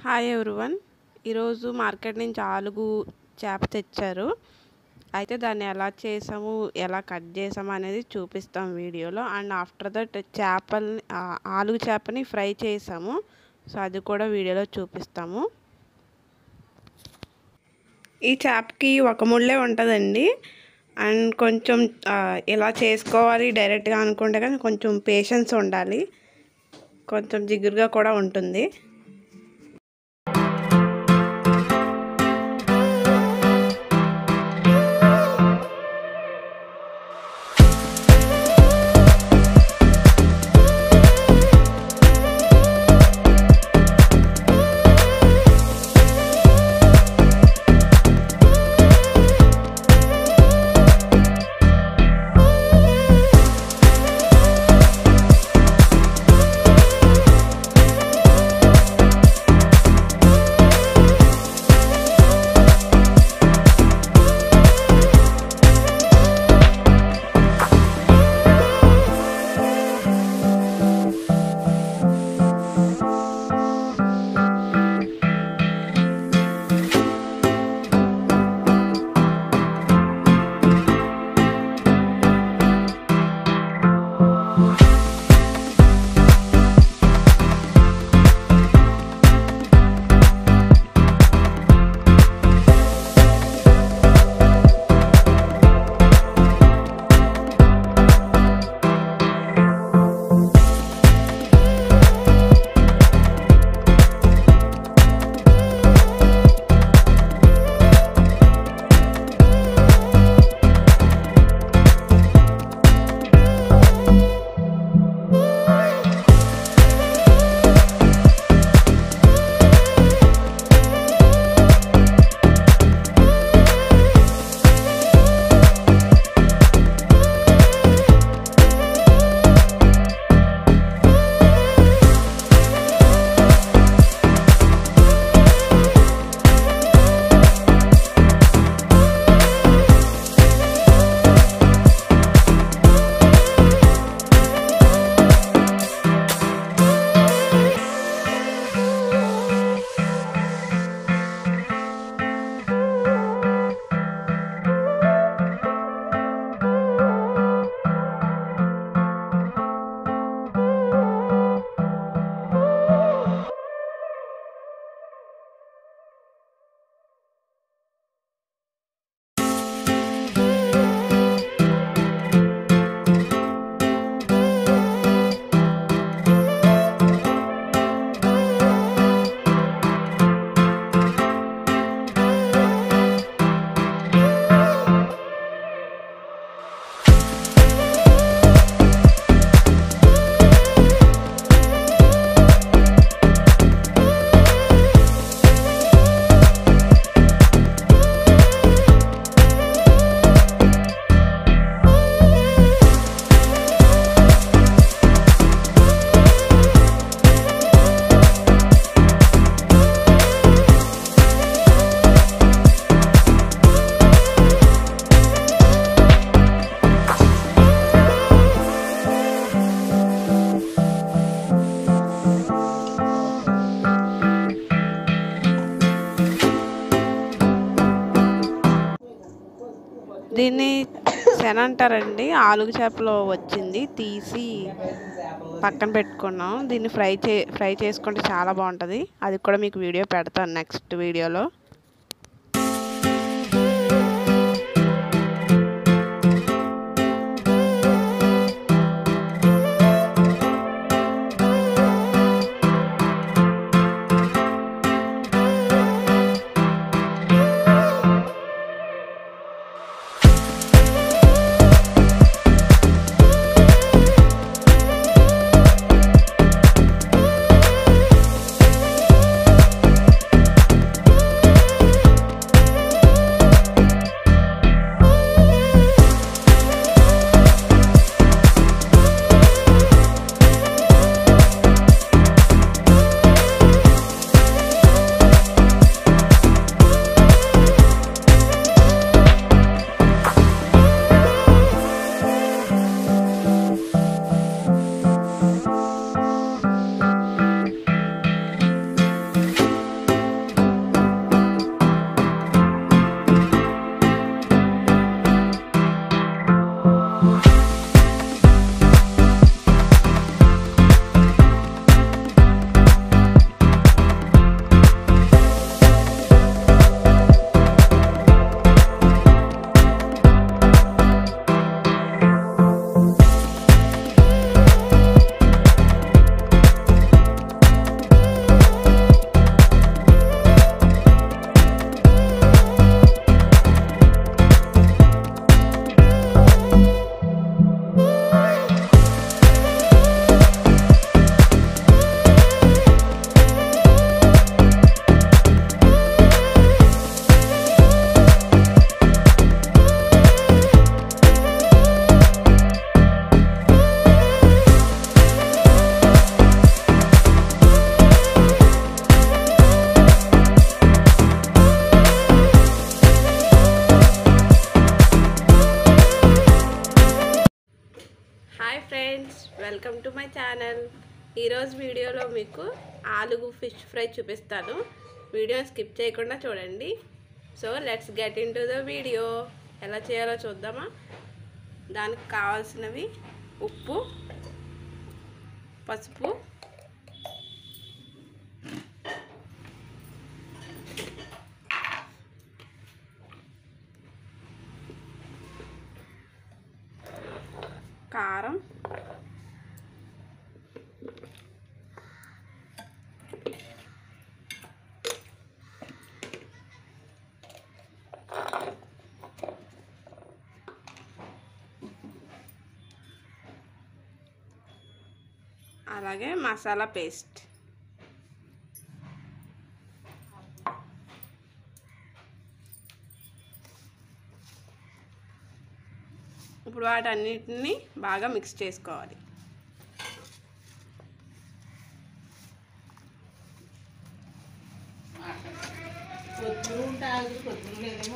Hi everyone ఈరోజు market నుంచి ఆలుగు చేప తెచ్చారు అయితే దాన్ని ఎలా చేసాము ఎలా కట్ చేసాము అనేది చూపిస్తాం వీడియోలో అండ్ ఆఫ్టర్ దట్ చేపల్ని ఆ, ఆలుగు చేపని ఫ్రై చేసాము సో అది కూడా వీడియోలో చూపిస్తాము ఈ చేపకి ఒక ముళ్ళే ఉంటుందండి అండ్ కొంచెం ఆ, ఇలా చేసుకోవాలి డైరెక్ట్గా అనుకుంటే కానీ కొంచెం పేషెన్స్ ఉండాలి కొంచెం జిగురుగా కూడా ఉంటుంది దీన్ని శన అంటారండి ఆలుగు చేపలో వచ్చింది తీసి పక్కన పెట్టుకున్నాం దీన్ని ఫ్రై చే ఫ్రై చేసుకుంటే చాలా బాగుంటుంది అది కూడా మీకు వీడియో పెడతాను నెక్స్ట్ వీడియోలో వెల్కమ్ టు మై ఛానల్ ఈరోజు వీడియోలో మీకు ఆలుగు ఫిష్ ఫ్రై చూపిస్తాను వీడియో స్కిప్ చేయకుండా చూడండి so let's get into the video ఎలా చేయాలో చూద్దామా దానికి కావాల్సినవి ఉప్పు పసుపు కారం అలాగే మసాలా పేస్ట్ ఇప్పుడు వాటన్నిటిని బాగా మిక్స్ చేసుకోవాలి కొత్తిమీర ఉంటుంది కొత్తిమీర లేదేమో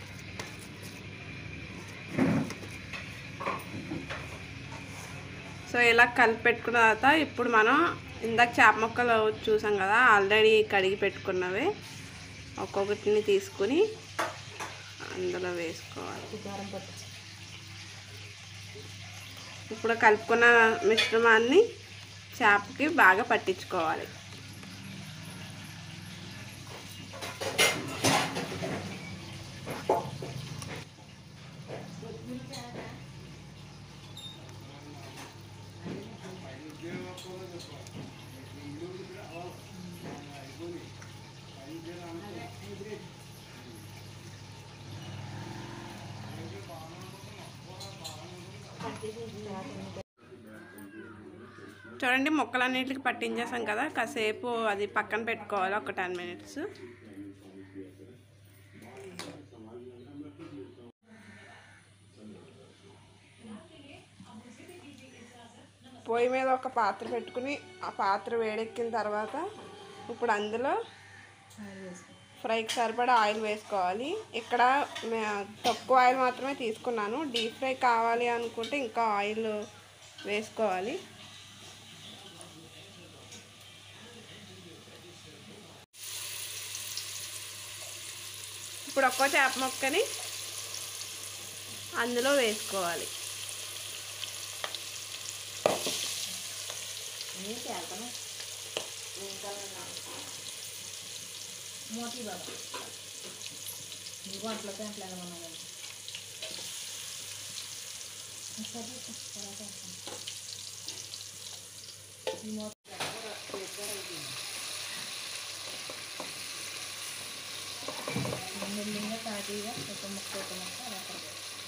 సో ఇలా కలిపి పెట్టుకున్న తర్వాత ఇప్పుడు మనం ఇందాక చేప ముక్కలు చూసాం కదా ఆల్రెడీ కడిగి పెట్టుకున్నవి ఒక్కొక్కటిని తీసుకుని అందులో వేసుకోవాలి కారం పట్టు ఇప్పుడు కలుపుకున్న మిశ్రమాన్ని చేపకి బాగా పట్టించుకోవాలి చూడండి ముక్కలన్నిటికి పట్టించేసాం కదా కాసేపు అది పక్కన పెట్టుకోవాలి ఒక టెన్ మినిట్స్ పొయ్యి మీద ఒక పాత్ర పెట్టుకుని ఆ పాత్ర వేడెక్కిన తర్వాత ఇప్పుడు అందులో ఫ్రైకి సరిపడా ఆయిల్ వేసుకోవాలి ఇక్కడ మే- తక్కువ ఆయిల్ మాత్రమే తీసుకున్నాను డీప్ ఫ్రై కావాలి అనుకుంటే ఇంకా ఆయిల్ వేసుకోవాలి ఇప్పుడు ఒక్కో చేప ముక్కని అందులో వేసుకోవాలి ఏం చేస్తాను మోటీ బాబా నీకు అట్లా దాంట్లో మనం సరే తర్వాత వేస్తాను. ఈ మోటీ మెల్లిగా తాటిగా ఒక ముక్క ఒక ముక్క అలా కలిపేయాలి.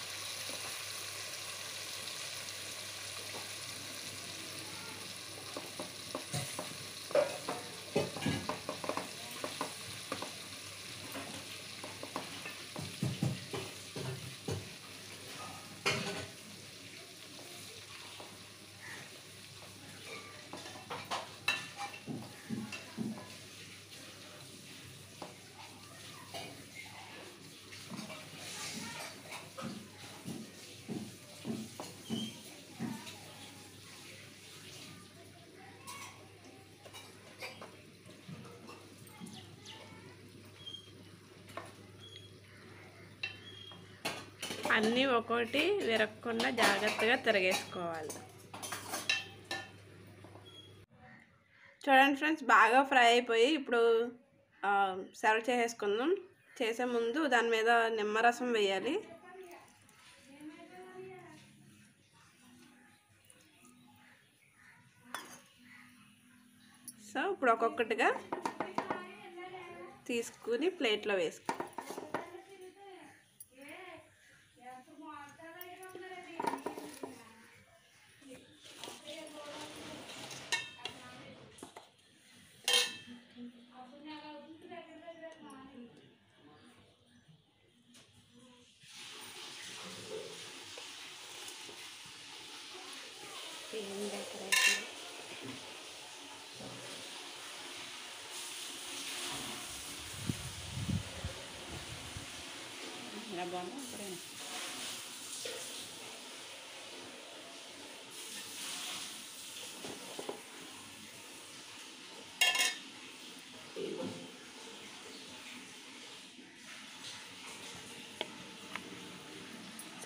అన్నీ ఒక్కొక్కటి విరగకుండా జాగ్రత్తగా తిరగేసుకోవాలి చూడండి ఫ్రెండ్స్ బాగా ఫ్రై అయిపోయి ఇప్పుడు ఆ, సర్వ్ చేసేసుకుందాం చేసే ముందు దాని మీద నిమ్మరసం వేయాలి సో ఇప్పుడు ఒక్కొక్కటిగా తీసుకుని ప్లేట్లో వేసుకో ఇలా బాగుందా ఇప్పుడైనా ఆ,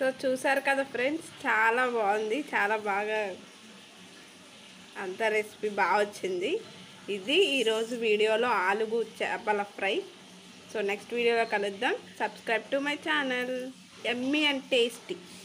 సో చూసారు కదా ఫ్రెండ్స్ చాలా బాగుంది చాలా బాగా అంత రెసిపీ బాగా వచ్చింది ఇది ఈరోజు వీడియోలో ఆలుగు చేపల ఫ్రై సో నెక్స్ట్ వీడియోలో కలుద్దాం subscribe to my channel yummy and tasty